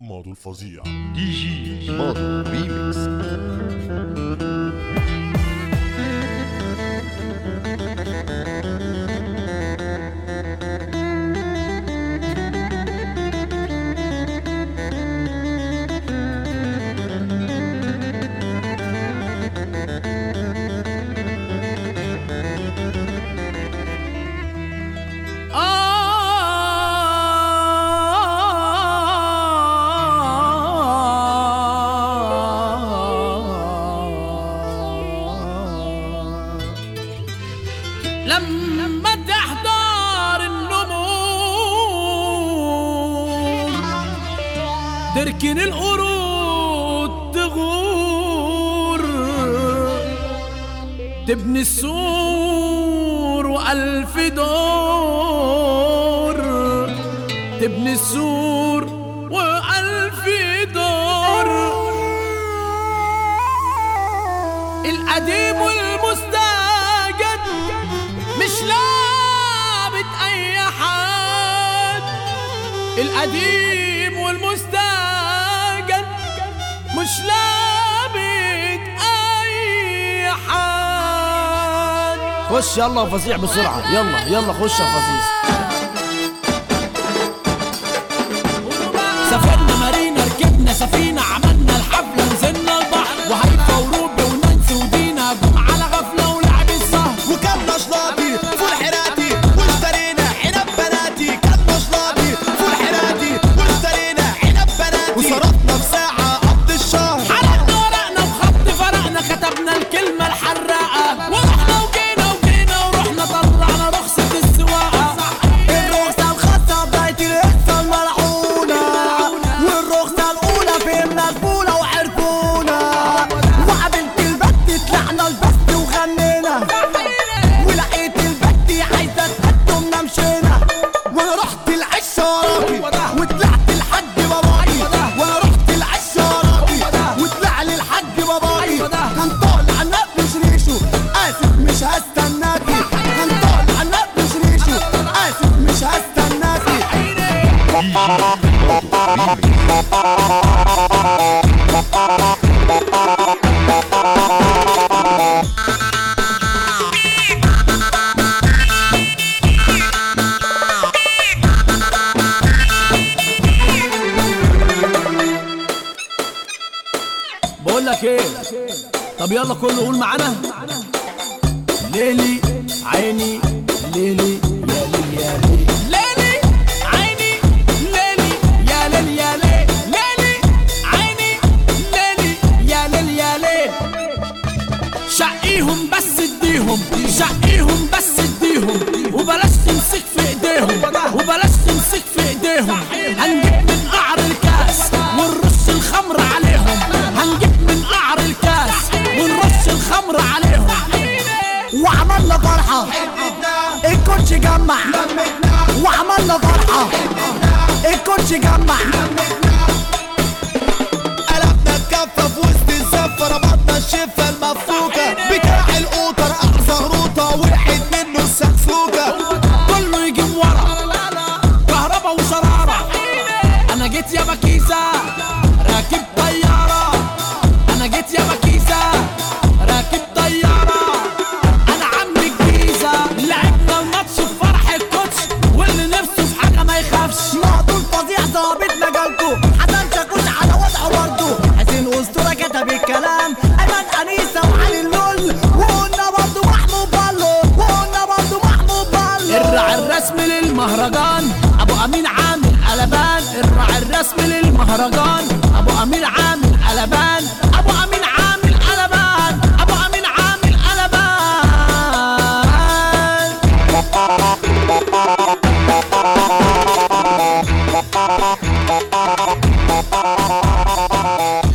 ماضو الفظيع دي جي ماضو ريميكس لما تحضر النمور تركن القرود تغور تبني السور وألف دور تبني السور وألف دور القديم والمستجد مش لابد اي حد القديم والمستجد مش لابد اي حد خش يلا فظيع بسرعة يلا يلا خش يا فظيع سافرنا مارينا ركبنا سفينة عملنا الحفلة نزلنا البحر وهيفا وروبي ونانسي ودينا جم على غفلة ولعب السهر وكلنا شلاطي فول حراتي واشترينا عنب بناتي كلنا شلاطي فول حراتي واشترينا عنب بناتي وصرفنا في ساعة قبض الشهر حرقنا ورقنا وخط فرقنا كتبنا الكلمة الحراقة ورحنا وجينا وجينا ورحنا طلعنا رخصة السواقة الرخصة الخاصة بداية الرخصة الملعونة والرخصة الأولى فهمنا الفولة وعرفونا وقابلت البت طلعنا البست وغنينا ولقيت البت عايزة تقدمنا مشينا وانا رحت العشة وراكي وطلعت الحاج باباكي وانا رحت العشة وراكي وطلع لي الحاج باباكي كان طالع نقش ريشه اسف مش هستناكي كان طالع نقش ريشه اسف مش هستناكي دي جي ماضو ريميكس بقول لك ايه طب يلا كله قول معانا ليلي عيني ليلي يا ليلي يا ليلي ليلي عيني ليلي يا ليل يا ليل ليلي عيني ليلي يا ليل يا ليل شقيهم بس اديهم شقيهم بس اديهم وبلاش تمسك في ايديهم وبلاش تمسك في ايديهم هنجيب من قعر الكاس ونرش الخمر عليهم هنجيب من قعر الكاس ونرش الخمر عليهم وعملنا فرحة الكوتش جمع وعملنا فرحة الكوتش جمع قلبنا الكفة في وسط الزفة ربطنا الشفة المفكوكة بتاع القوطة أعظم روطة وقعت منه السكسوكة كله يجيب ورا كهربا وشرارة انا جيت يا بكيسة راكب طيارة انا جيت يا بكيسة راكب طيارة انا عم الجيزة لعبنا الماتش في فرح الكوتش واللي نفسه في حاجة ما يخافش معدول فظيع ظابط مجالكو حسن شاكوش على وضعه برضه حسين أسطورة كتب الكلام أيمن أنيسة وعلي اللول وقلنا برضه محمود بالو وقلنا برضه محمود بالو الراعي الرسمي للمهرجان ابو امين عامل قلبان الراعي الرسمي للمهرجان ابو امين عامل قلبان ابو امين عامل قلبان ابو امين عامل قلبان